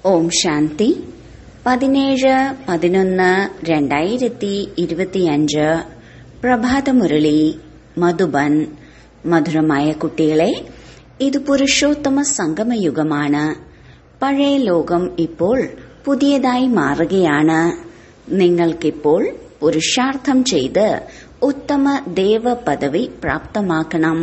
ഓം ശാന്തി പതിനേഴ് പതിനൊന്ന് രണ്ടായിരത്തി ഇരുപത്തിയഞ്ച് പ്രഭാതമുരളി മധുബൻ മധുരമായ കുട്ടികളെ ഇത് പുരുഷോത്തമ സംഗമയുഗമാണ് പഴയ ലോകം ഇപ്പോൾ പുതിയതായി മാറുകയാണ് നിങ്ങൾക്കിപ്പോൾ പുരുഷാർത്ഥം ചെയ്ത് ഉത്തമ ദേവ പദവി പ്രാപ്തമാക്കണം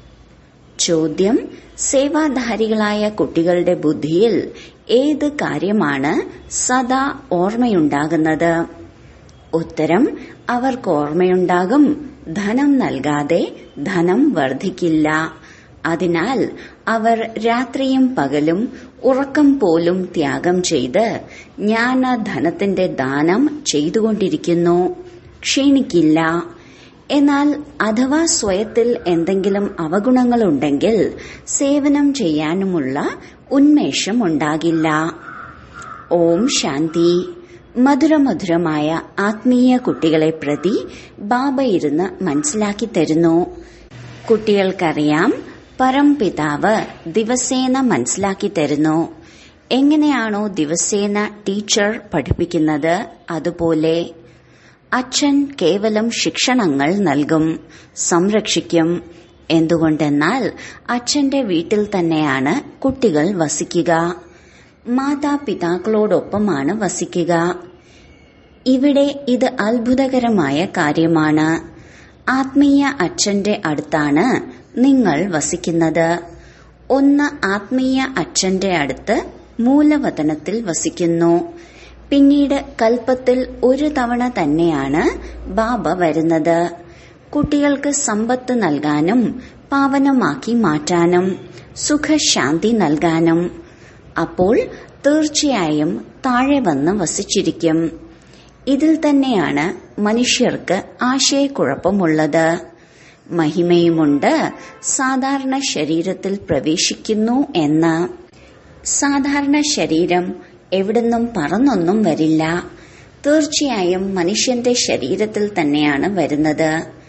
ചോദ്യം സേവാധാരികളായ കുട്ടികളുടെ ബുദ്ധിയിൽ ഏത് കാര്യമാണ് സദാ ഓർമ്മയുണ്ടാകുന്നത് ഉത്തരം അവർക്ക് ഓർമ്മയുണ്ടാകും ധനം നൽകാതെ ധനം വർദ്ധിക്കില്ല അതിനാൽ അവർ രാത്രിയും പകലും ഉറക്കം പോലും ത്യാഗം ചെയ്ത് ജ്ഞാനധനത്തിന്റെ ദാനം ചെയ്തുകൊണ്ടിരിക്കുന്നു ക്ഷീണിക്കില്ല എന്നാൽ അഥവാ സ്വയത്തിൽ എന്തെങ്കിലും അവഗുണങ്ങളുണ്ടെങ്കിൽ സേവനം ചെയ്യാനുമുള്ള ഉന്മേഷം ഉണ്ടാകില്ല ഓം ശാന്തി മധുരമധുരമായ ആത്മീയ കുട്ടികളെ പ്രതി ബാബ ഇരുന്ന് മനസ്സിലാക്കി തരുന്നു കുട്ടികൾക്കറിയാം പരംപിതാവ് ദിവസേന മനസ്സിലാക്കി തരുന്നു എങ്ങനെയാണോ ദിവസേന ടീച്ചർ പഠിപ്പിക്കുന്നത് അതുപോലെ അച്ഛൻ കേവലം ശിക്ഷണങ്ങൾ നൽകും സംരക്ഷിക്കും എന്തുകൊണ്ടെന്നാൽ അച്ഛന്റെ വീട്ടിൽ തന്നെയാണ് കുട്ടികൾ വസിക്കുക മാതാപിതാക്കളോടൊപ്പമാണ് വസിക്കുക ഇവിടെ ഇത് അത്ഭുതകരമായ കാര്യമാണ് ആത്മീയ അച്ഛന്റെ അടുത്താണ് നിങ്ങൾ വസിക്കുന്നത് ഒന്ന് ആത്മീയ അച്ഛന്റെ അടുത്ത് മൂലവതനത്തിൽ വസിക്കുന്നു പിന്നീട് കൽപ്പത്തിൽ ഒരു തവണ തന്നെയാണ് ബാബ വരുന്നത് കുട്ടികൾക്ക് സമ്പത്ത് നൽകാനും പാവനമാക്കി മാറ്റാനും സുഖശാന്തി നൽകാനും അപ്പോൾ തീർച്ചയായും താഴെ വന്ന് വസിച്ചിരിക്കും ഇതിൽ തന്നെയാണ് മനുഷ്യർക്ക് ആശയക്കുഴപ്പമുള്ളത് മഹിമയുമുണ്ട് സാധാരണ ശരീരത്തിൽ പ്രവേശിക്കുന്നു എന്ന് സാധാരണ ശരീരം എവിടുന്നും പറന്നൊന്നും വരില്ല തീർച്ചയായും മനുഷ്യന്റെ ശരീരത്തിൽ തന്നെയാണ് വരുന്നത്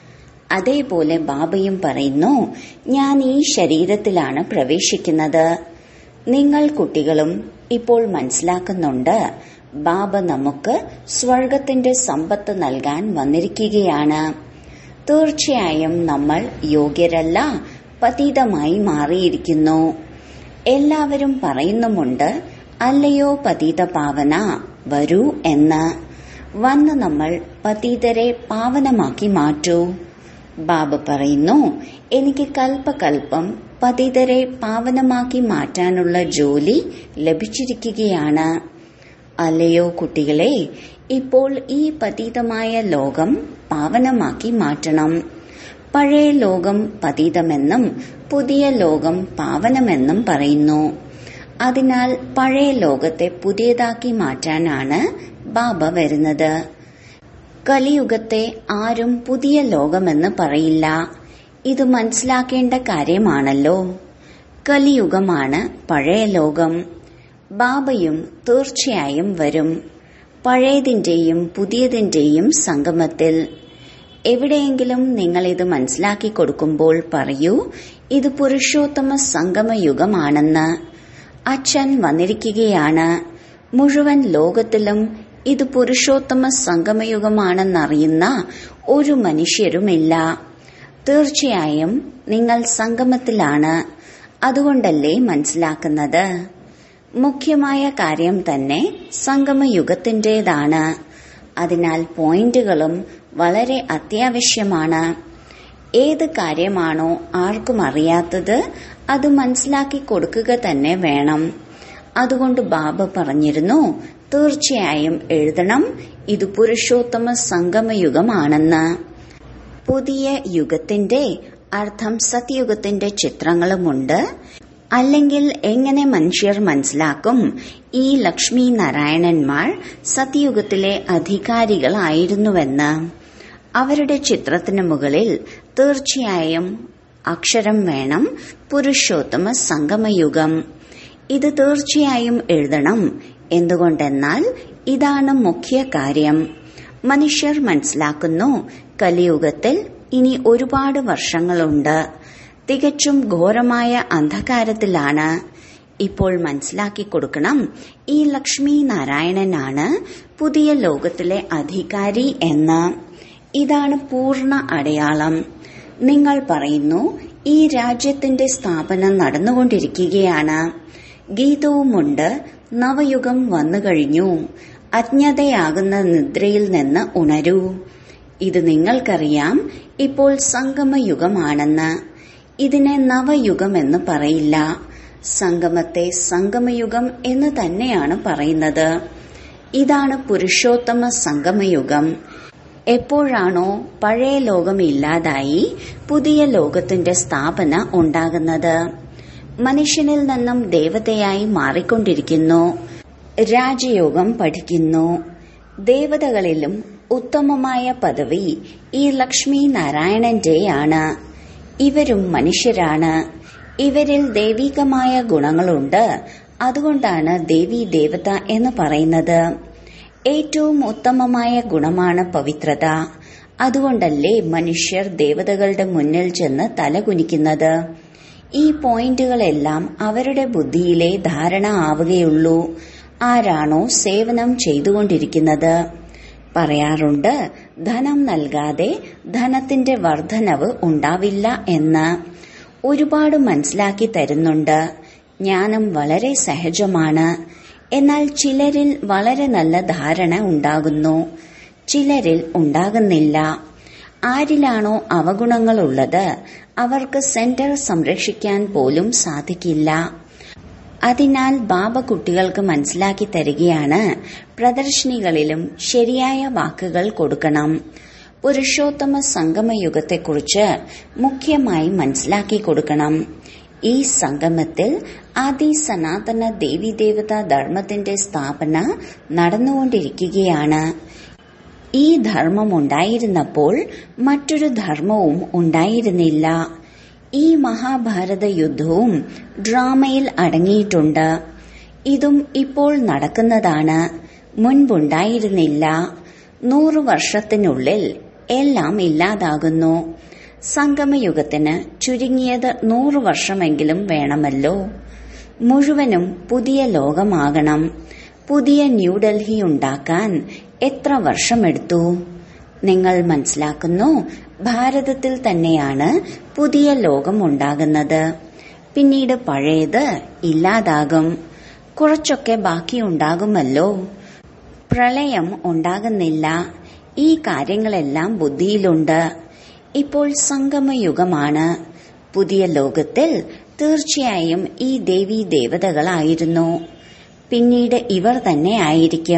അതേപോലെ ബാബയും പറയുന്നു ഞാൻ ഈ ശരീരത്തിലാണ് പ്രവേശിക്കുന്നത് നിങ്ങൾ കുട്ടികളും ഇപ്പോൾ മനസ്സിലാക്കുന്നുണ്ട് ബാബ നമുക്ക് സ്വർഗത്തിന്റെ സമ്പത്ത് നൽകാൻ വന്നിരിക്കുകയാണ് തീർച്ചയായും നമ്മൾ യോഗ്യരല്ല പതീതമായി മാറിയിരിക്കുന്നു എല്ലാവരും പറയുന്നുമുണ്ട് അല്ലയോ പതീത പാവന വരൂ എന്ന് വന്ന് നമ്മൾ പതീതരെ പാവനമാക്കി മാറ്റൂ ബാബ പറയുന്നു എനിക്ക് കൽപ്പകൽപ്പം പതിതരെ പാവനമാക്കി മാറ്റാനുള്ള ജോലി ലഭിച്ചിരിക്കുകയാണ് അല്ലയോ കുട്ടികളെ ഇപ്പോൾ ഈ പതീതമായ ലോകം പാവനമാക്കി മാറ്റണം പഴയ ലോകം പതീതമെന്നും പുതിയ ലോകം പാവനമെന്നും പറയുന്നു അതിനാൽ പഴയ ലോകത്തെ പുതിയതാക്കി മാറ്റാനാണ് ബാബ വരുന്നത് കലിയുഗത്തെ ആരും പുതിയ ലോകമെന്ന് പറയില്ല ഇത് മനസ്സിലാക്കേണ്ട കാര്യമാണല്ലോ കലിയുഗമാണ് പഴയ ലോകം ബാബയും തീർച്ചയായും വരും പഴയതിന്റെയും പുതിയതിന്റെയും സംഗമത്തിൽ എവിടെയെങ്കിലും നിങ്ങൾ ഇത് മനസ്സിലാക്കി കൊടുക്കുമ്പോൾ പറയൂ ഇത് പുരുഷോത്തമ സംഗമയുഗമാണെന്ന് അച്ഛൻ വന്നിരിക്കുകയാണ് മുഴുവൻ ലോകത്തിലും ഇത് പുരുഷോത്തമ സംഗമയുഗമാണെന്നറിയുന്ന ഒരു മനുഷ്യരുമില്ല തീർച്ചയായും നിങ്ങൾ സംഗമത്തിലാണ് അതുകൊണ്ടല്ലേ മനസ്സിലാക്കുന്നത് മുഖ്യമായ കാര്യം തന്നെ സംഗമയുഗത്തിന്റേതാണ് അതിനാൽ പോയിന്റുകളും വളരെ അത്യാവശ്യമാണ് ഏത് കാര്യമാണോ ആർക്കും അറിയാത്തത് അത് മനസ്സിലാക്കി കൊടുക്കുക തന്നെ വേണം അതുകൊണ്ട് ബാബ പറഞ്ഞിരുന്നു തീർച്ചയായും എഴുതണം ഇത് പുരുഷോത്തമ സംഗമയുഗമാണെന്ന് പുതിയ യുഗത്തിന്റെ അർത്ഥം സത്യയുഗത്തിന്റെ ചിത്രങ്ങളുമുണ്ട് അല്ലെങ്കിൽ എങ്ങനെ മനുഷ്യർ മനസ്സിലാക്കും ഈ ലക്ഷ്മി നാരായണന്മാർ സത്യയുഗത്തിലെ അധികാരികളായിരുന്നുവെന്ന് അവരുടെ ചിത്രത്തിന് മുകളിൽ തീർച്ചയായും അക്ഷരം വേണം പുരുഷോത്തമ സംഗമയുഗം ഇത് തീർച്ചയായും എഴുതണം എന്തുകൊണ്ടെന്നാൽ ഇതാണ് മുഖ്യ കാര്യം മനുഷ്യർ മനസ്സിലാക്കുന്നു കലിയുഗത്തിൽ ഇനി ഒരുപാട് വർഷങ്ങളുണ്ട് തികച്ചും ഘോരമായ അന്ധകാരത്തിലാണ് ഇപ്പോൾ മനസ്സിലാക്കി കൊടുക്കണം ഈ ലക്ഷ്മി നാരായണനാണ് പുതിയ ലോകത്തിലെ അധികാരി എന്ന് ഇതാണ് പൂർണ്ണ അടയാളം നിങ്ങൾ പറയുന്നു ഈ രാജ്യത്തിന്റെ സ്ഥാപനം നടന്നുകൊണ്ടിരിക്കുകയാണ് ഗീതവുമുണ്ട് നവയുഗം വന്നു കഴിഞ്ഞു അജ്ഞതയാകുന്ന നിദ്രയിൽ നിന്ന് ഉണരൂ ഇത് നിങ്ങൾക്കറിയാം ഇപ്പോൾ സംഗമയുഗമാണെന്ന് ഇതിനെ നവയുഗമെന്ന് പറയില്ല സംഗമത്തെ സംഗമയുഗം എന്ന് തന്നെയാണ് പറയുന്നത് ഇതാണ് പുരുഷോത്തമ സംഗമയുഗം എപ്പോഴാണോ പഴയ ലോകം ഇല്ലാതായി പുതിയ ലോകത്തിന്റെ സ്ഥാപന ഉണ്ടാകുന്നത് മനുഷ്യനിൽ നിന്നും ദേവതയായി മാറിക്കൊണ്ടിരിക്കുന്നു രാജയോഗം പഠിക്കുന്നു ദേവതകളിലും ഉത്തമമായ പദവി ഈ ലക്ഷ്മി നാരായണന്റെയാണ് ഇവരും മനുഷ്യരാണ് ഇവരിൽ ദൈവികമായ ഗുണങ്ങളുണ്ട് അതുകൊണ്ടാണ് ദേവി ദേവത എന്ന് പറയുന്നത് ഏറ്റവും ഉത്തമമായ ഗുണമാണ് പവിത്രത അതുകൊണ്ടല്ലേ മനുഷ്യർ ദേവതകളുടെ മുന്നിൽ ചെന്ന് തലകുനിക്കുന്നത് ഈ പോയിന്റുകളെല്ലാം അവരുടെ ബുദ്ധിയിലെ ധാരണ ആവുകയുള്ളൂ ആരാണോ സേവനം ചെയ്തുകൊണ്ടിരിക്കുന്നത് പറയാറുണ്ട് ധനം നൽകാതെ ധനത്തിന്റെ വർധനവ് ഉണ്ടാവില്ല എന്ന് ഒരുപാട് മനസ്സിലാക്കി തരുന്നുണ്ട് ജ്ഞാനം വളരെ സഹജമാണ് എന്നാൽ ചിലരിൽ വളരെ നല്ല ധാരണ ഉണ്ടാകുന്നു ചിലരിൽ ഉണ്ടാകുന്നില്ല ആരിലാണോ അവഗുണങ്ങളുള്ളത് അവർക്ക് സെന്റർ സംരക്ഷിക്കാൻ പോലും സാധിക്കില്ല അതിനാൽ ബാബ കുട്ടികൾക്ക് മനസ്സിലാക്കി തരികയാണ് പ്രദർശനികളിലും ശരിയായ വാക്കുകൾ കൊടുക്കണം പുരുഷോത്തമ സംഗമയുഗത്തെക്കുറിച്ച് മുഖ്യമായി മനസ്സിലാക്കി കൊടുക്കണം ഈ സംഗമത്തിൽ ആദി സനാതന ദേവീദേവതാ ധർമ്മത്തിന്റെ സ്ഥാപന നടന്നുകൊണ്ടിരിക്കുകയാണ് ഈ ധർമ്മം ഉണ്ടായിരുന്നപ്പോൾ മറ്റൊരു ധർമ്മവും ഉണ്ടായിരുന്നില്ല ഈ മഹാഭാരത യുദ്ധവും ഡ്രാമയിൽ അടങ്ങിയിട്ടുണ്ട് ഇതും ഇപ്പോൾ നടക്കുന്നതാണ് മുൻപുണ്ടായിരുന്നില്ല നൂറു വർഷത്തിനുള്ളിൽ എല്ലാം ഇല്ലാതാകുന്നു സംഗമയുഗത്തിന് ചുരുങ്ങിയത് നൂറു വർഷമെങ്കിലും വേണമല്ലോ മുഴുവനും പുതിയ ലോകമാകണം പുതിയ ന്യൂഡൽഹി ഉണ്ടാക്കാൻ എത്ര വർഷമെടുത്തു നിങ്ങൾ മനസ്സിലാക്കുന്നു ഭാരതത്തിൽ തന്നെയാണ് പുതിയ ലോകം ഉണ്ടാകുന്നത് പിന്നീട് പഴയത് ഇല്ലാതാകും കുറച്ചൊക്കെ ബാക്കിയുണ്ടാകുമല്ലോ പ്രളയം ഉണ്ടാകുന്നില്ല ഈ കാര്യങ്ങളെല്ലാം ബുദ്ധിയിലുണ്ട് ഇപ്പോൾ സംഗമയുഗമാണ് പുതിയ ലോകത്തിൽ തീർച്ചയായും ഈ ദേവീ ദേവതകളായിരുന്നു പിന്നീട് ഇവർ തന്നെ ആയിരിക്കും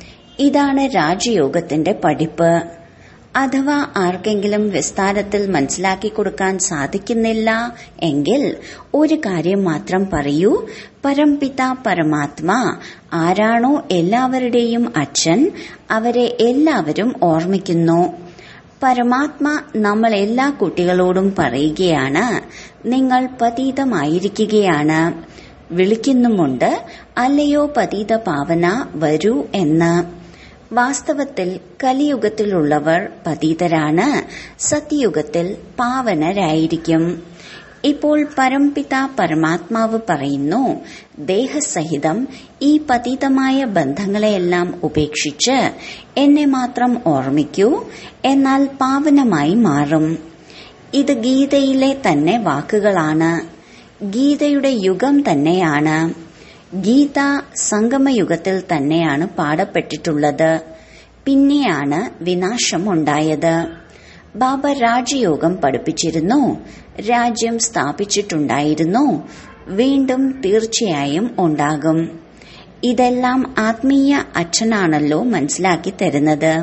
ഇതാണ് രാജയോഗത്തിന്റെ പഠിപ്പ് അഥവാ ആർക്കെങ്കിലും വിസ്താരത്തിൽ മനസ്സിലാക്കി കൊടുക്കാൻ സാധിക്കുന്നില്ല എങ്കിൽ ഒരു കാര്യം മാത്രം പറയൂ പരംപിത പരമാത്മാ ആരാണോ എല്ലാവരുടെയും അച്ഛൻ അവരെ എല്ലാവരും ഓർമ്മിക്കുന്നു പരമാത്മ നമ്മൾ എല്ലാ കുട്ടികളോടും പറയുകയാണ് നിങ്ങൾ പതീതമായിരിക്കുകയാണ് വിളിക്കുന്നുമുണ്ട് അല്ലയോ പതീത പാവന വരൂ എന്ന് വാസ്തവത്തിൽ കലിയുഗത്തിലുള്ളവർ പതീതരാണ് സത്യയുഗത്തിൽ പാവനരായിരിക്കും ഇപ്പോൾ പരംപിത പരമാത്മാവ് പറയുന്നു ദേഹസഹിതം ഈ പതീതമായ ബന്ധങ്ങളെയെല്ലാം ഉപേക്ഷിച്ച് എന്നെ മാത്രം ഓർമ്മിക്കൂ എന്നാൽ പാവനമായി മാറും ഇത് ഗീതയിലെ തന്നെ വാക്കുകളാണ് ഗീതയുടെ യുഗം തന്നെയാണ് ഗീത സംഗമയുഗത്തിൽ തന്നെയാണ് പാടപ്പെട്ടിട്ടുള്ളത് പിന്നെയാണ് വിനാശം ഉണ്ടായത് ബാബ രാജയോഗം പഠിപ്പിച്ചിരുന്നു രാജ്യം സ്ഥാപിച്ചിട്ടുണ്ടായിരുന്നു വീണ്ടും തീർച്ചയായും ഉണ്ടാകും ഇതെല്ലാം ആത്മീയ അച്ഛനാണല്ലോ മനസ്സിലാക്കി തരുന്നത്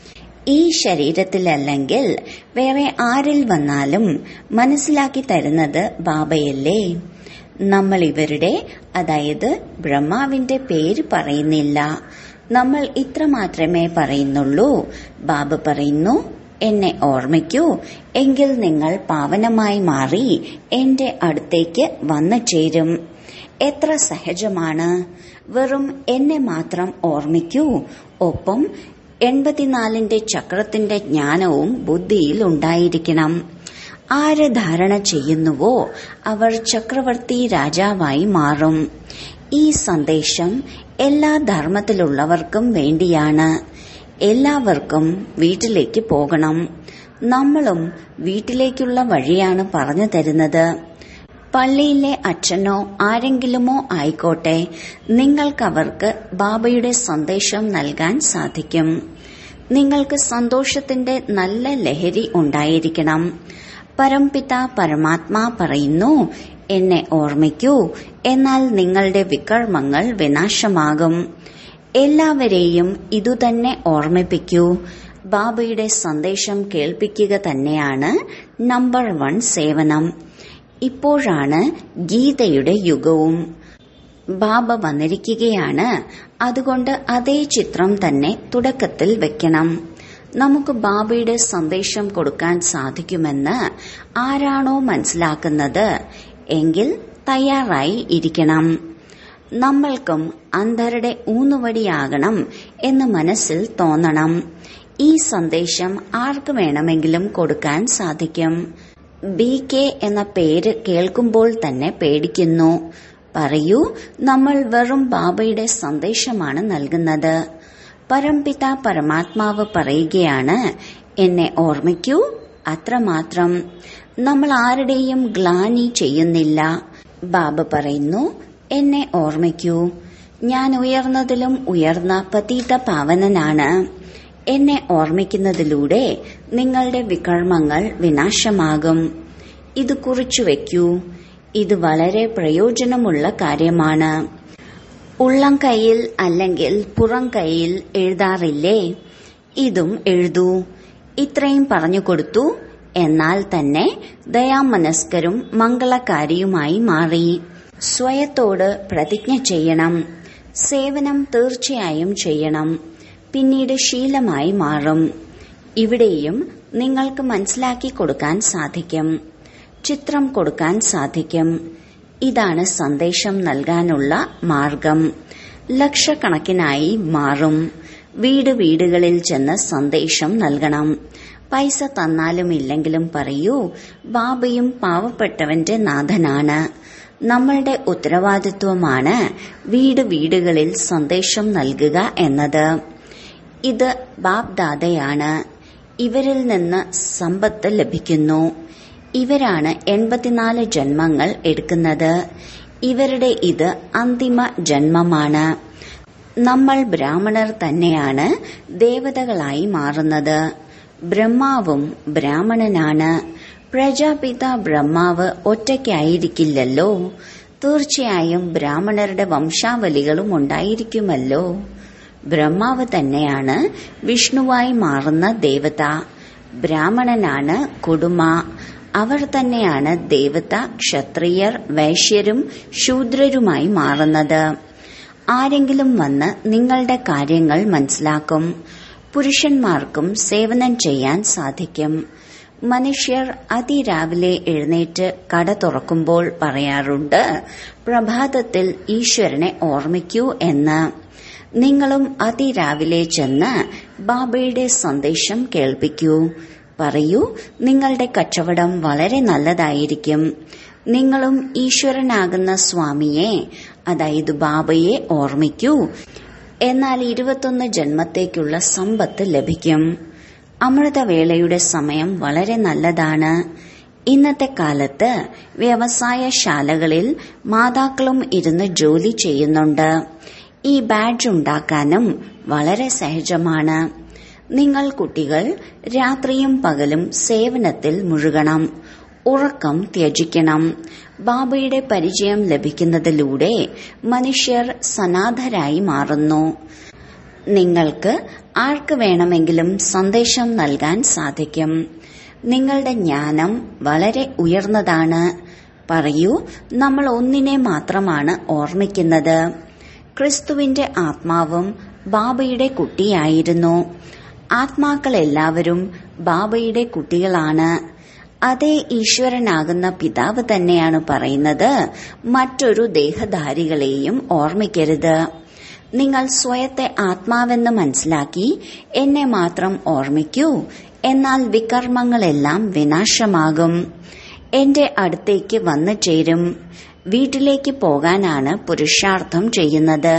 ഈ ശരീരത്തിലല്ലെങ്കിൽ വേറെ ആരിൽ വന്നാലും മനസ്സിലാക്കി തരുന്നത് ബാബയല്ലേ നമ്മൾ ഇവരുടെ അതായത് ബ്രഹ്മാവിന്റെ പേര് പറയുന്നില്ല നമ്മൾ ഇത്ര മാത്രമേ പറയുന്നുള്ളൂ ബാബ പറയുന്നു എന്നെ ഓർമ്മിക്കൂ എങ്കിൽ നിങ്ങൾ പാവനമായി മാറി എന്റെ അടുത്തേക്ക് വന്നു ചേരും എത്ര സഹജമാണ് വെറും എന്നെ മാത്രം ഓർമ്മിക്കൂ ഒപ്പം എൺപത്തിനാലിന്റെ ചക്രത്തിന്റെ ജ്ഞാനവും ബുദ്ധിയിൽ ഉണ്ടായിരിക്കണം ആര് ധാരണ ചെയ്യുന്നുവോ അവർ ചക്രവർത്തി രാജാവായി മാറും ഈ സന്ദേശം എല്ലാ ധർമ്മത്തിലുള്ളവർക്കും വേണ്ടിയാണ് എല്ലാവർക്കും വീട്ടിലേക്ക് പോകണം നമ്മളും വീട്ടിലേക്കുള്ള വഴിയാണ് പറഞ്ഞു തരുന്നത് പള്ളിയിലെ അച്ഛനോ ആരെങ്കിലുമോ ആയിക്കോട്ടെ നിങ്ങൾക്കവർക്ക് ബാബയുടെ സന്ദേശം നൽകാൻ സാധിക്കും നിങ്ങൾക്ക് സന്തോഷത്തിന്റെ നല്ല ലഹരി ഉണ്ടായിരിക്കണം പരംപിത പരമാത്മാ പറയുന്നു എന്നെ ഓർമ്മിക്കൂ എന്നാൽ നിങ്ങളുടെ വികർമ്മങ്ങൾ വിനാശമാകും എല്ലാവരെയും ഇതുതന്നെ ഓർമ്മിപ്പിക്കൂ ബാബയുടെ സന്ദേശം കേൾപ്പിക്കുക തന്നെയാണ് നമ്പർ വൺ സേവനം ഇപ്പോഴാണ് ഗീതയുടെ യുഗവും ബാബ വന്നിരിക്കുകയാണ് അതുകൊണ്ട് അതേ ചിത്രം തന്നെ തുടക്കത്തിൽ വെക്കണം നമുക്ക് ബാബയുടെ സന്ദേശം കൊടുക്കാൻ സാധിക്കുമെന്ന് ആരാണോ മനസ്സിലാക്കുന്നത് എങ്കിൽ തയ്യാറായി ഇരിക്കണം നമ്മൾക്കും അന്ധരുടെ ഊന്നുവടിയാകണം എന്ന് മനസ്സിൽ തോന്നണം ഈ സന്ദേശം ആർക്ക് വേണമെങ്കിലും കൊടുക്കാൻ സാധിക്കും ബി കെ എന്ന പേര് കേൾക്കുമ്പോൾ തന്നെ പേടിക്കുന്നു പറയൂ നമ്മൾ വെറും ബാബയുടെ സന്ദേശമാണ് നൽകുന്നത് പരംപിത പരമാത്മാവ് പറയുകയാണ് എന്നെ ഓർമ്മിക്കൂ അത്രമാത്രം നമ്മൾ ആരുടെയും ഗ്ലാനി ചെയ്യുന്നില്ല ബാബ പറയുന്നു എന്നെ ഓർമ്മിക്കൂ ഞാൻ ഉയർന്നതിലും ഉയർന്ന പതീത പാവനനാണ് എന്നെ ഓർമ്മിക്കുന്നതിലൂടെ നിങ്ങളുടെ വികർമ്മങ്ങൾ വിനാശമാകും ഇത് കുറിച്ചു വെക്കൂ ഇത് വളരെ പ്രയോജനമുള്ള കാര്യമാണ് ഉള്ളം കൈയിൽ അല്ലെങ്കിൽ പുറം കൈയിൽ എഴുതാറില്ലേ ഇതും എഴുതൂ ഇത്രയും പറഞ്ഞു കൊടുത്തു എന്നാൽ തന്നെ ദയാമനസ്കരും മംഗളകാരിയുമായി മാറി സ്വയത്തോട് പ്രതിജ്ഞ ചെയ്യണം സേവനം തീർച്ചയായും ചെയ്യണം പിന്നീട് ശീലമായി മാറും ഇവിടെയും നിങ്ങൾക്ക് മനസ്സിലാക്കി കൊടുക്കാൻ സാധിക്കും ചിത്രം കൊടുക്കാൻ സാധിക്കും ഇതാണ് സന്ദേശം നൽകാനുള്ള മാർഗം ലക്ഷക്കണക്കിനായി മാറും വീട് വീടുകളിൽ ചെന്ന് സന്ദേശം നൽകണം പൈസ തന്നാലും ഇല്ലെങ്കിലും പറയൂ ബാബയും പാവപ്പെട്ടവന്റെ നാഥനാണ് നമ്മളുടെ ഉത്തരവാദിത്വമാണ് വീട് വീടുകളിൽ സന്ദേശം നൽകുക എന്നത് ഇത് ബാബ് ദാദയാണ് ഇവരിൽ നിന്ന് സമ്പത്ത് ലഭിക്കുന്നു ഇവരാണ് എൺപത്തിനാല് ജന്മങ്ങൾ എടുക്കുന്നത് ഇവരുടെ ഇത് അന്തിമ ജന്മമാണ് നമ്മൾ ബ്രാഹ്മണർ തന്നെയാണ് ദേവതകളായി മാറുന്നത് ബ്രഹ്മാവും ബ്രാഹ്മണനാണ് പ്രജാപിത ബ്രഹ്മാവ് ഒറ്റയ്ക്കായിരിക്കില്ലല്ലോ തീർച്ചയായും ബ്രാഹ്മണരുടെ വംശാവലികളും ഉണ്ടായിരിക്കുമല്ലോ ബ്രഹ്മാവ് തന്നെയാണ് വിഷ്ണുവായി മാറുന്ന ദേവത ബ്രാഹ്മണനാണ് കുടുമ അവർ തന്നെയാണ് ദേവത ക്ഷത്രിയർ വൈശ്യരും ശൂദ്രരുമായി മാറുന്നത് ആരെങ്കിലും വന്ന് നിങ്ങളുടെ കാര്യങ്ങൾ മനസ്സിലാക്കും പുരുഷന്മാർക്കും സേവനം ചെയ്യാൻ സാധിക്കും മനുഷ്യർ അതിരാവിലെ എഴുന്നേറ്റ് കട തുറക്കുമ്പോൾ പറയാറുണ്ട് പ്രഭാതത്തിൽ ഈശ്വരനെ ഓർമ്മിക്കൂ എന്ന് നിങ്ങളും അതിരാവിലെ ചെന്ന് ബാബയുടെ സന്ദേശം കേൾപ്പിക്കൂ പറയൂ നിങ്ങളുടെ കച്ചവടം വളരെ നല്ലതായിരിക്കും നിങ്ങളും ഈശ്വരനാകുന്ന സ്വാമിയെ അതായത് ബാബയെ ഓർമ്മിക്കൂ എന്നാൽ ഇരുപത്തൊന്ന് ജന്മത്തേക്കുള്ള സമ്പത്ത് ലഭിക്കും അമൃതവേളയുടെ സമയം വളരെ നല്ലതാണ് ഇന്നത്തെ കാലത്ത് വ്യവസായശാലകളിൽ മാതാക്കളും ഇരുന്ന് ജോലി ചെയ്യുന്നുണ്ട് ഈ ബാഡ്ജ് ഉണ്ടാക്കാനും വളരെ സഹജമാണ് നിങ്ങൾ കുട്ടികൾ രാത്രിയും പകലും സേവനത്തിൽ മുഴുകണം ഉറക്കം ത്യജിക്കണം ബാബയുടെ പരിചയം ലഭിക്കുന്നതിലൂടെ മനുഷ്യർ സനാഥരായി മാറുന്നു നിങ്ങൾക്ക് ആർക്ക് വേണമെങ്കിലും സന്ദേശം നൽകാൻ സാധിക്കും നിങ്ങളുടെ ജ്ഞാനം വളരെ ഉയർന്നതാണ് പറയൂ നമ്മൾ ഒന്നിനെ മാത്രമാണ് ഓർമ്മിക്കുന്നത് ക്രിസ്തുവിന്റെ ആത്മാവും ബാബയുടെ കുട്ടിയായിരുന്നു ആത്മാക്കൾ എല്ലാവരും ബാബയുടെ കുട്ടികളാണ് അതേ ഈശ്വരനാകുന്ന പിതാവ് തന്നെയാണ് പറയുന്നത് മറ്റൊരു ദേഹധാരികളെയും ഓർമ്മിക്കരുത് നിങ്ങൾ സ്വയത്തെ ആത്മാവെന്ന് മനസ്സിലാക്കി എന്നെ മാത്രം ഓർമ്മിക്കൂ എന്നാൽ വികർമ്മങ്ങളെല്ലാം വിനാശമാകും എന്റെ അടുത്തേക്ക് വന്നു ചേരും വീട്ടിലേക്ക് പോകാനാണ് പുരുഷാർത്ഥം ചെയ്യുന്നത്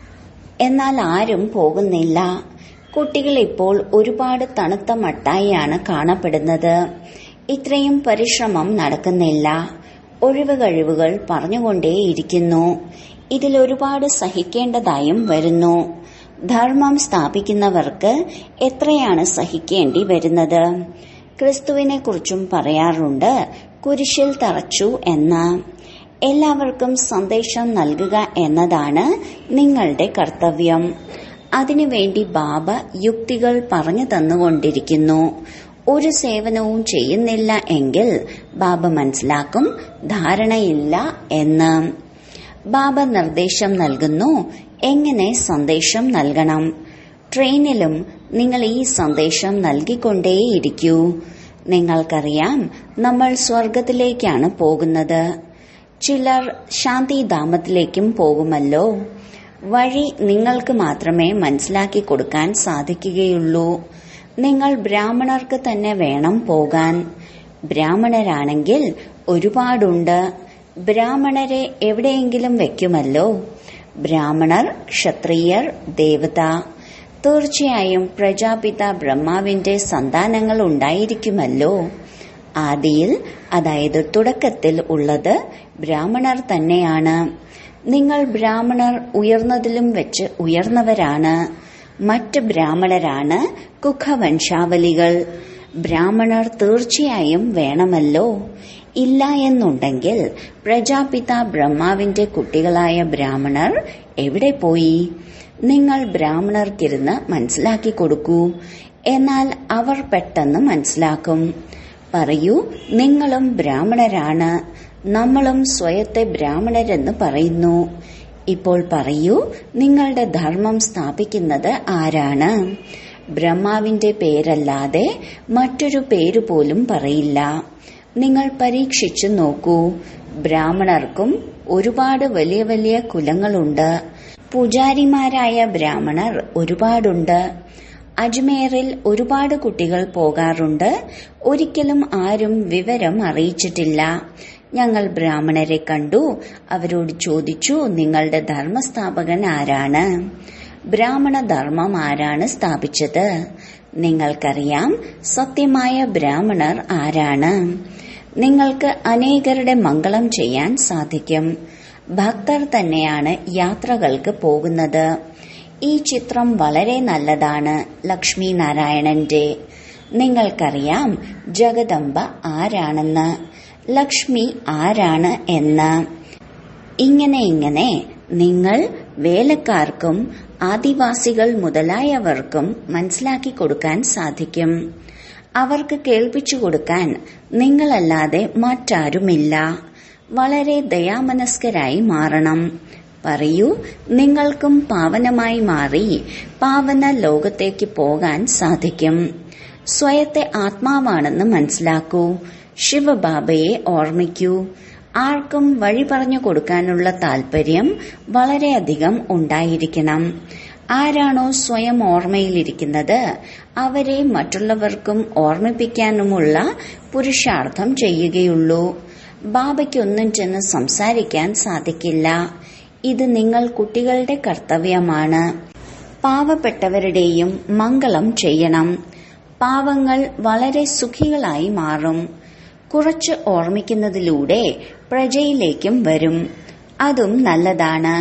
എന്നാൽ ആരും പോകുന്നില്ല കുട്ടികൾ ഇപ്പോൾ ഒരുപാട് തണുത്ത മട്ടായിയാണ് കാണപ്പെടുന്നത് ഇത്രയും പരിശ്രമം നടക്കുന്നില്ല ഒഴിവ് കഴിവുകൾ പറഞ്ഞുകൊണ്ടേയിരിക്കുന്നു ഇതിൽ ഒരുപാട് സഹിക്കേണ്ടതായും വരുന്നു ധർമ്മം സ്ഥാപിക്കുന്നവർക്ക് എത്രയാണ് സഹിക്കേണ്ടി വരുന്നത് ക്രിസ്തുവിനെ കുറിച്ചും പറയാറുണ്ട് കുരിശിൽ തറച്ചു എന്ന് എല്ലാവർക്കും സന്ദേശം നൽകുക എന്നതാണ് നിങ്ങളുടെ കർത്തവ്യം അതിനുവേണ്ടി ബാബ യുക്തികൾ പറഞ്ഞു തന്നുകൊണ്ടിരിക്കുന്നു ഒരു സേവനവും ചെയ്യുന്നില്ല എങ്കിൽ ബാബ മനസ്സിലാക്കും ധാരണയില്ല എന്ന് ബാബ നിർദ്ദേശം നൽകുന്നു എങ്ങനെ സന്ദേശം നൽകണം ട്രെയിനിലും നിങ്ങൾ ഈ സന്ദേശം നൽകിക്കൊണ്ടേയിരിക്കൂ നിങ്ങൾക്കറിയാം നമ്മൾ സ്വർഗത്തിലേക്കാണ് പോകുന്നത് ചിലർ ശാന്തിധാമത്തിലേക്കും പോകുമല്ലോ വഴി നിങ്ങൾക്ക് മാത്രമേ മനസ്സിലാക്കി കൊടുക്കാൻ സാധിക്കുകയുള്ളൂ നിങ്ങൾ ബ്രാഹ്മണർക്ക് തന്നെ വേണം പോകാൻ ബ്രാഹ്മണരാണെങ്കിൽ ഒരുപാടുണ്ട് ബ്രാഹ്മണരെ എവിടെയെങ്കിലും വെക്കുമല്ലോ ബ്രാഹ്മണർ ക്ഷത്രിയർ ദേവത തീർച്ചയായും പ്രജാപിത ബ്രഹ്മാവിന്റെ സന്താനങ്ങൾ ഉണ്ടായിരിക്കുമല്ലോ ആദിയിൽ അതായത് തുടക്കത്തിൽ ഉള്ളത് ബ്രാഹ്മണർ തന്നെയാണ് നിങ്ങൾ ബ്രാഹ്മണർ ഉയർന്നതിലും വെച്ച് ഉയർന്നവരാണ് മറ്റ് ബ്രാഹ്മണരാണ് കുഖവംശാവലികൾ ബ്രാഹ്മണർ തീർച്ചയായും വേണമല്ലോ ഇല്ല എന്നുണ്ടെങ്കിൽ പ്രജാപിത ബ്രഹ്മാവിന്റെ കുട്ടികളായ ബ്രാഹ്മണർ എവിടെ പോയി നിങ്ങൾ ബ്രാഹ്മണർക്കിരുന്ന് മനസ്സിലാക്കി കൊടുക്കൂ എന്നാൽ അവർ പെട്ടെന്ന് മനസ്സിലാക്കും പറയൂ നിങ്ങളും ബ്രാഹ്മണരാണ് നമ്മളും സ്വയത്തെ ബ്രാഹ്മണരെന്ന് പറയുന്നു ഇപ്പോൾ പറയൂ നിങ്ങളുടെ ധർമ്മം സ്ഥാപിക്കുന്നത് ആരാണ് ബ്രഹ്മാവിന്റെ പേരല്ലാതെ മറ്റൊരു പേര് പോലും പറയില്ല നിങ്ങൾ പരീക്ഷിച്ചു നോക്കൂ ബ്രാഹ്മണർക്കും ഒരുപാട് വലിയ വലിയ കുലങ്ങളുണ്ട് പൂജാരിമാരായ ബ്രാഹ്മണർ ഒരുപാടുണ്ട് അജ്മേറിൽ ഒരുപാട് കുട്ടികൾ പോകാറുണ്ട് ഒരിക്കലും ആരും വിവരം അറിയിച്ചിട്ടില്ല ഞങ്ങൾ ബ്രാഹ്മണരെ കണ്ടു അവരോട് ചോദിച്ചു നിങ്ങളുടെ ധർമ്മസ്ഥാപകൻ ആരാണ് ബ്രാഹ്മണ ധർമ്മം ആരാണ് സ്ഥാപിച്ചത് നിങ്ങൾക്കറിയാം സത്യമായ ബ്രാഹ്മണർ ആരാണ് നിങ്ങൾക്ക് അനേകരുടെ മംഗളം ചെയ്യാൻ സാധിക്കും ഭക്തർ തന്നെയാണ് യാത്രകൾക്ക് പോകുന്നത് ഈ ചിത്രം വളരെ നല്ലതാണ് ലക്ഷ്മി നാരായണന്റെ നിങ്ങൾക്കറിയാം ജഗദംബ ആരാണെന്ന് ലക്ഷ്മി ആരാണ് എന്ന് ഇങ്ങനെ ഇങ്ങനെ നിങ്ങൾ വേലക്കാർക്കും ആദിവാസികൾ മുതലായവർക്കും മനസ്സിലാക്കി കൊടുക്കാൻ സാധിക്കും അവർക്ക് കേൾപ്പിച്ചു കൊടുക്കാൻ നിങ്ങളല്ലാതെ മറ്റാരുമില്ല വളരെ ദയാമനസ്കരായി മാറണം പറയൂ നിങ്ങൾക്കും പാവനമായി മാറി പാവന ലോകത്തേക്ക് പോകാൻ സാധിക്കും സ്വയത്തെ ആത്മാവാണെന്ന് മനസ്സിലാക്കൂ ശിവബാബയെ ഓർമ്മിക്കൂ ആർക്കും വഴി പറഞ്ഞു കൊടുക്കാനുള്ള താല്പര്യം വളരെയധികം ഉണ്ടായിരിക്കണം ആരാണോ സ്വയം ഓർമ്മയിലിരിക്കുന്നത് അവരെ മറ്റുള്ളവർക്കും ഓർമ്മിപ്പിക്കാനുമുള്ള പുരുഷാർത്ഥം ചെയ്യുകയുള്ളൂ ബാബയ്ക്കൊന്നും ചെന്ന് സംസാരിക്കാൻ സാധിക്കില്ല ഇത് നിങ്ങൾ കുട്ടികളുടെ കർത്തവ്യമാണ് പാവപ്പെട്ടവരുടെയും മംഗളം ചെയ്യണം പാവങ്ങൾ വളരെ സുഖികളായി മാറും കുറച്ച് ഓർമ്മിക്കുന്നതിലൂടെ പ്രജയിലേക്കും വരും അതും നല്ലതാണ്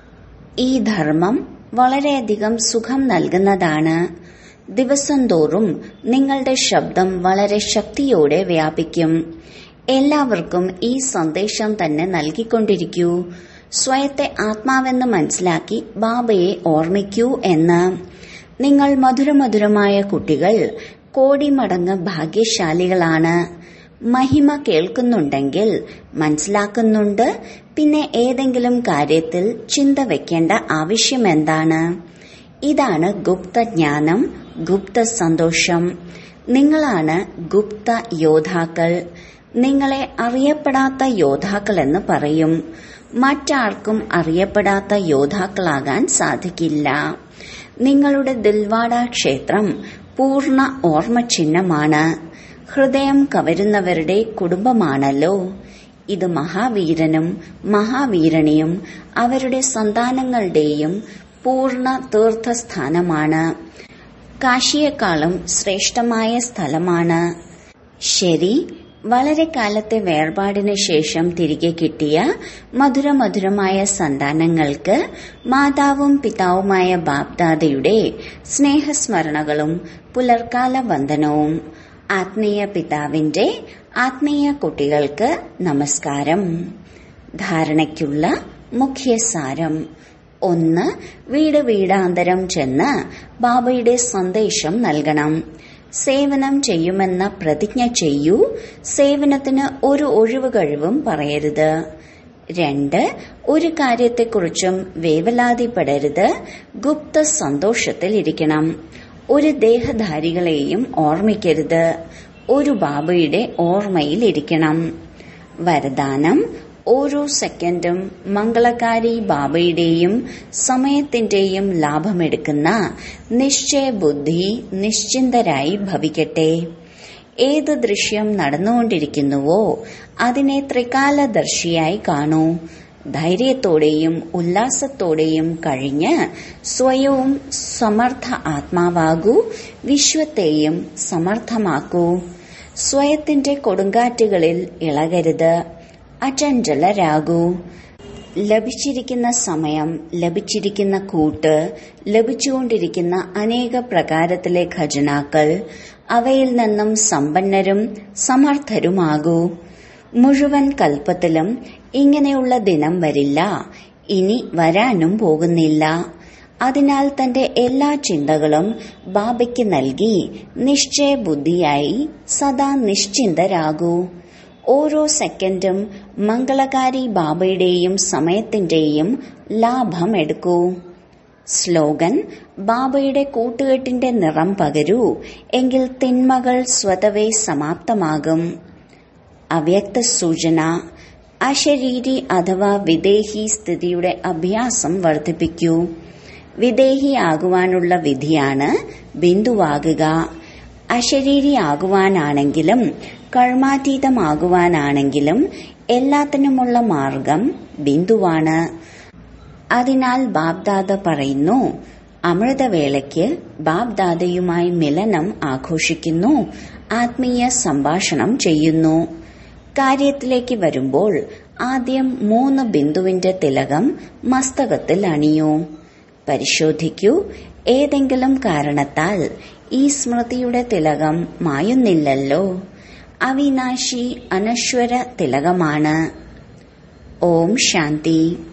ഈ ധർമ്മം വളരെയധികം സുഖം നൽകുന്നതാണ് ദിവസം തോറും നിങ്ങളുടെ ശബ്ദം വളരെ ശക്തിയോടെ വ്യാപിക്കും എല്ലാവർക്കും ഈ സന്ദേശം തന്നെ നൽകിക്കൊണ്ടിരിക്കൂ സ്വയത്തെ ആത്മാവെന്ന് മനസ്സിലാക്കി ബാബയെ ഓർമ്മിക്കൂ എന്ന് നിങ്ങൾ മധുരമധുരമായ കുട്ടികൾ കോടി മടങ്ങ് ഭാഗ്യശാലികളാണ് മഹിമ കേൾക്കുന്നുണ്ടെങ്കിൽ മനസ്സിലാക്കുന്നുണ്ട് പിന്നെ ഏതെങ്കിലും കാര്യത്തിൽ ചിന്ത വെക്കേണ്ട ആവശ്യം എന്താണ് ഇതാണ് ഗുപ്തജ്ഞാനം ഗുപ്ത സന്തോഷം നിങ്ങളാണ് ഗുപ്ത യോദ്ധാക്കൾ നിങ്ങളെ അറിയപ്പെടാത്ത യോദ്ധാക്കൾ എന്ന് പറയും മറ്റാർക്കും അറിയപ്പെടാത്ത യോദ്ധാക്കളാകാൻ സാധിക്കില്ല നിങ്ങളുടെ ദിൽവാഡ ക്ഷേത്രം പൂർണ്ണ ഓർമ്മ ചിഹ്നമാണ് ഹൃദയം കവരുന്നവരുടെ കുടുംബമാണല്ലോ ഇത് മഹാവീരനും മഹാവീരണിയും അവരുടെ സന്താനങ്ങളുടെയും പൂർണ്ണ തീർത്ഥസ്ഥാനമാണ് കാശിയേക്കാളും ശ്രേഷ്ഠമായ സ്ഥലമാണ് ശരി വളരെ കാലത്തെ വേർപാടിന് ശേഷം തിരികെ കിട്ടിയ മധുരമധുരമായ സന്താനങ്ങൾക്ക് മാതാവും പിതാവുമായ ബാപ്ദാദയുടെ സ്നേഹസ്മരണകളും പുലർക്കാല വന്ദനവും ആത്മീയ പിതാവിന്റെ ആത്മീയ കുട്ടികൾക്ക് നമസ്കാരം ധാരണയ്ക്കുള്ള മുഖ്യസാരം ഒന്ന് വീട് വീടാന്തരം ചെന്ന് ബാബയുടെ സന്ദേശം നൽകണം സേവനം ചെയ്യുമെന്ന പ്രതിജ്ഞ ചെയ്യൂ സേവനത്തിന് ഒരു ഒഴിവ് കഴിവും പറയരുത് രണ്ട് ഒരു കാര്യത്തെക്കുറിച്ചും വേവലാതിപ്പെടരുത് ഗുപ്ത സന്തോഷത്തിൽ ഇരിക്കണം ഒരു ദേഹധാരികളെയും ഓർമ്മിക്കരുത് ഒരു ബാബയുടെ ഓർമ്മയിൽ ഇരിക്കണം വരദാനം ഓരോ സെക്കൻഡും മംഗളകാരി ബാബയുടെയും സമയത്തിന്റെയും ലാഭമെടുക്കുന്ന നിശ്ചയ ബുദ്ധി നിശ്ചിന്തരായി ഭവിക്കട്ടെ ഏത് ദൃശ്യം നടന്നുകൊണ്ടിരിക്കുന്നുവോ അതിനെ ത്രികാലദർശിയായി കാണൂ ധൈര്യത്തോടെയും ഉല്ലാസത്തോടെയും കഴിഞ്ഞ് സ്വയവും സമർത്ഥ ആത്മാവാകൂ വിശ്വത്തെയും സമർത്ഥമാക്കൂ സ്വയത്തിന്റെ കൊടുങ്കാറ്റുകളിൽ ഇളകരുത് അചഞ്ചലരാകൂ ലഭിച്ചിരിക്കുന്ന സമയം ലഭിച്ചിരിക്കുന്ന കൂട്ട് ലഭിച്ചുകൊണ്ടിരിക്കുന്ന അനേക പ്രകാരത്തിലെ ഖജനാക്കൾ അവയിൽ നിന്നും സമ്പന്നരും സമർത്ഥരുമാകൂ മുഴുവൻ കൽപ്പത്തിലും ഇങ്ങനെയുള്ള ദിനം വരില്ല ഇനി വരാനും പോകുന്നില്ല അതിനാൽ തന്റെ എല്ലാ ചിന്തകളും ബാബയ്ക്ക് നൽകി നിശ്ചയബുദ്ധിയായി സദാ നിശ്ചിന്തരാകൂ ഓരോ സെക്കൻഡും മംഗളകാരി ബാബയുടെയും സമയത്തിന്റെയും ലാഭം എടുക്കൂ സ്ലോഗൻ ബാബയുടെ കൂട്ടുകെട്ടിന്റെ നിറം പകരൂ എങ്കിൽ തിന്മകൾ സ്വതവേ സമാപ്തമാകും അവ്യക്ത സൂചന അശരീരി അഥവാ വിദേഹി സ്ഥിതിയുടെ അഭ്യാസം വർദ്ധിപ്പിക്കൂ വിദേഹിയാകുവാനുള്ള വിധിയാണ് ബിന്ദുവാകുക അശരീരിയാകുവാനാണെങ്കിലും കർമാതീതമാകുവാനാണെങ്കിലും എല്ലാത്തിനുമുള്ള മാർഗം ബിന്ദുവാണ് അതിനാൽ ബാബ്ദാദ പറയുന്നു അമൃതവേളയ്ക്ക് ബാബ്ദാദയുമായി മിലനം ആഘോഷിക്കുന്നു ആത്മീയ സംഭാഷണം ചെയ്യുന്നു കാര്യത്തിലേക്ക് വരുമ്പോൾ ആദ്യം മൂന്ന് ബിന്ദുവിന്റെ തിലകം മസ്തകത്തിൽ അണിയൂ പരിശോധിക്കൂ ഏതെങ്കിലും കാരണത്താൽ ഈ സ്മൃതിയുടെ തിലകം മായുന്നില്ലല്ലോ അവിനാശി അനശ്വര തിലകമാണ് ഓം ശാന്തി